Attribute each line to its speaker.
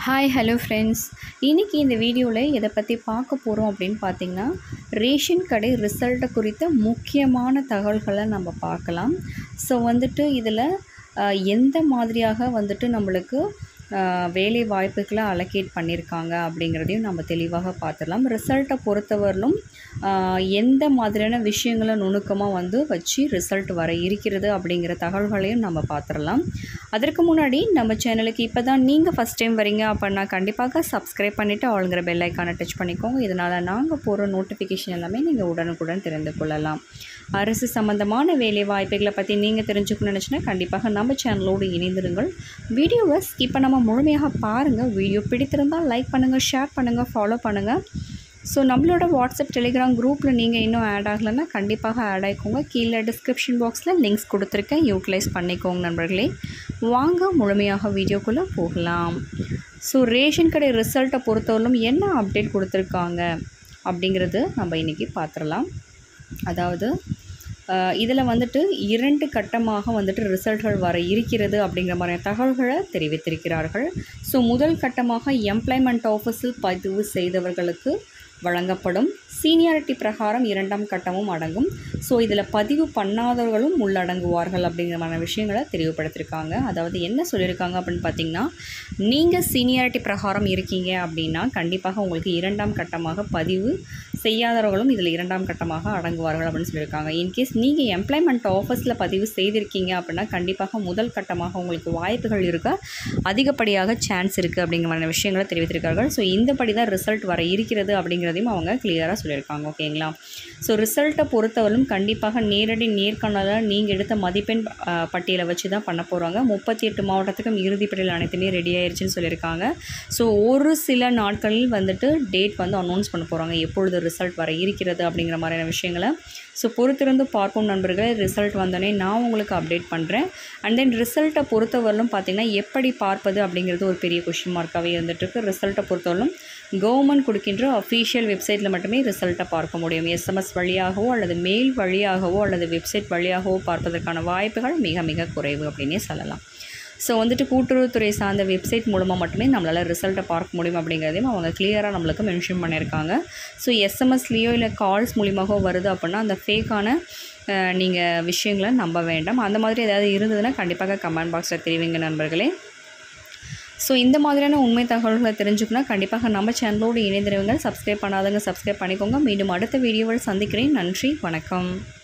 Speaker 1: hi hello friends இன்றைக்கி இந்த வீடியோவில் எதை பற்றி பார்க்க போகிறோம் அப்படின்னு பார்த்தீங்கன்னா ரேஷன் கடை ரிசல்ட்டை குறித்த முக்கியமான தகவல்களை நம்ம பார்க்கலாம் ஸோ வந்துட்டு இதில் அஹ், எந்த மாதிரியாக வந்துட்டு நம்மளுக்கு அஹ், வேலை வாய்ப்புகளை அலோகேட் பண்ணியிருக்காங்க அப்படிங்கிறதையும் நம்ம தெளிவாக பார்த்துடலாம் ரிசல்ட்டை பொறுத்தவரையிலும் அஹ், எந்த மாதிரியான விஷயங்களை நுணுக்கமாக வந்து வச்சு ரிசல்ட் வர இருக்கிறது அப்படிங்கிற தகவல்களையும் நம்ம பார்த்துடலாம் அதற்கு முன்னாடி நம்ம சேனலுக்கு இப்போ தான் நீங்கள் ஃபஸ்ட் டைம் வரீங்க அப்படின்னா கண்டிப்பாக சப்ஸ்கிரைப் பண்ணிவிட்டு ஆளுங்கிற பெல் ஐக்கானை டச் பண்ணிக்கோங்க இதனால் நாங்கள் போகிற நோட்டிஃபிகேஷன் எல்லாமே நீங்கள் உடனுக்குடன் தெரிந்து கொள்ளலாம் அரசு சம்மந்தமான வேலை வாய்ப்புகளை பற்றி நீங்கள் தெரிஞ்சுக்கணும்னு நினச்சினா கண்டிப்பாக நம்ம சேனலோடு இணைந்திருங்கள் வீடியோவை ஸ்கிப் பண்ணாமல் முழுமையாக பாருங்கள் வீடியோ பிடித்திருந்தால் லைக் பண்ணுங்கள் ஷேர் பண்ணுங்கள் ஃபாலோ பண்ணுங்கள் ஸோ நம்மளோட வாட்ஸ்அப் டெலிகிராம் குரூப்பில் நீங்கள் இன்னும் ஆட் ஆகலைன்னா கண்டிப்பாக ஆட் ஆகிக்கோங்க கீழே டிஸ்கிரிப்ஷன் பாக்ஸில் லிங்க்ஸ் கொடுத்துருக்கேன் யூட்டிலைஸ் பண்ணிக்கோங்க நண்பர்களே வாங்க முழுமையாக வீடியோக்குள்ளே போகலாம் ஸோ ரேஷன் கடை ரிசல்ட்டை பொறுத்தவரையிலும் என்ன அப்டேட் கொடுத்துருக்காங்க அப்படிங்கிறது நம்ம இன்றைக்கி பார்த்துடலாம் அதாவது இதில் வந்துட்டு இரண்டு கட்டமாக வந்துட்டு ரிசல்ட்கள் வர இருக்கிறது அப்படிங்கிற மாதிரியான தகவல்களை தெரிவித்திருக்கிறார்கள் ஸோ முதல் கட்டமாக எம்ப்ளாய்மெண்ட் ஆஃபீஸில் பதிவு செய்தவர்களுக்கு வழங்கப்படும் சீனியாரிட்டி பிரகாரம் இரண்டாம் கட்டமும் அடங்கும் ஸோ இதில் பதிவு பண்ணாதவர்களும் உள்ளடங்குவார்கள் அப்படிங்கிற மாதிரி விஷயங்களை தெளிவுபடுத்தியிருக்காங்க அதாவது என்ன சொல்லியிருக்காங்க அப்படின்னு பார்த்தீங்கன்னா நீங்கள் சீனியாரிட்டி பிரகாரம் இருக்கீங்க அப்படின்னா கண்டிப்பாக உங்களுக்கு இரண்டாம் கட்டமாக பதிவு செய்யாதவர்களும் இதில் இரண்டாம் கட்டமாக அடங்குவார்கள் அப்படின்னு சொல்லியிருக்காங்க இன்கேஸ் நீங்கள் எம்ப்ளாய்மெண்ட் ஆஃபீஸில் பதிவு செய்திருக்கீங்க அப்படின்னா கண்டிப்பாக முதல் கட்டமாக உங்களுக்கு வாய்ப்புகள் இருக்க அதிகப்படியாக சான்ஸ் இருக்குது அப்படிங்கிற மாதிரி விஷயங்களை தெரிவித்திருக்கார்கள் ஸோ இந்தபடி தான் ரிசல்ட் வர இருக்கிறது அப்படிங்கிறதையும் அவங்க கிளியராக சொல்லியிருக்காங்க ஓகேங்களா ஸோ ரிசல்ட்டை பொறுத்தவரையும் கண்டிப்பாக நேரடி நேர்காணலில் நீங்கள் எடுத்த மதிப்பெண் அஹ், பட்டியலை வச்சு தான் பண்ண போகிறாங்க முப்பத்தி எட்டு மாவட்டத்துக்கும் இறுதி பட்டியல் அனைத்துமே ரெடி ஆயிருச்சுன்னு சொல்லியிருக்காங்க ஸோ ஒரு சில நாட்களில் வந்துட்டு டேட் வந்து அனௌன்ஸ் பண்ண போகிறாங்க எப்பொழுது ரிசல்ட் வர இருக்கிறது அப்படிங்கிற மாதிரியான விஷயங்களை ஸோ பொறுத்திருந்து பார்ப்போம் நண்பர்களே ரிசல்ட் வந்தோடனே நான் உங்களுக்கு அப்டேட் பண்ணுறேன் அண்ட் தென் ரிசல்ட்டை பொறுத்தவரையிலும் பார்த்தீங்கன்னா எப்படி பார்ப்பது அப்படிங்கிறது ஒரு பெரிய கொஷின் மார்க்காகவே இருந்துகிட்ருக்கு ரிசல்ட்டை பொறுத்தவரையிலும் கவர்மெண்ட் கொடுக்கின்ற அஃபீஷியல் வெப்சைட்டில் மட்டுமே ரிசல்ட்டை பார்க்க முடியும் எஸ்எம்எஸ் வழியாகவோ அல்லது மெயில் வழியாகவோ அல்லது வெப்சைட் வழியாகவோ பார்ப்பதற்கான வாய்ப்புகள் மிக மிக குறைவு அப்படின்னே சொல்லலாம் ஸோ வந்துட்டு கூட்டுறவுத்துறை சார்ந்த வெப்சைட் மூலமாக மட்டுமே நம்மளால் ரிசல்ட்டை பார்க்க முடியும் அப்படிங்கிறதையும் அவங்க கிளியராக நம்மளுக்கு மென்ஷன் பண்ணியிருக்காங்க ஸோ எஸ்எம்எஸ்லேயோ இல்லை கால்ஸ் மூலியமாகவோ வருது அப்படின்னா அந்த ஃபேக்கான நீங்கள் விஷயங்களை நம்ப வேண்டாம் அந்த மாதிரி ஏதாவது இருந்ததுன்னா கண்டிப்பாக கமெண்ட் பாக்ஸில் தெரிவிங்க நண்பர்களே ஸோ இந்த மாதிரியான உண்மை தகவல்களை தெரிஞ்சுக்கணும் கண்டிப்பாக நம்ம சேனலோடு இணைந்திருவங்க சப்ஸ்கிரைப் பண்ணாதவங்க சப்ஸ்கிரைப் பண்ணிக்கோங்க மீண்டும் அடுத்த வீடியோவில் சந்திக்கிறேன் நன்றி வணக்கம்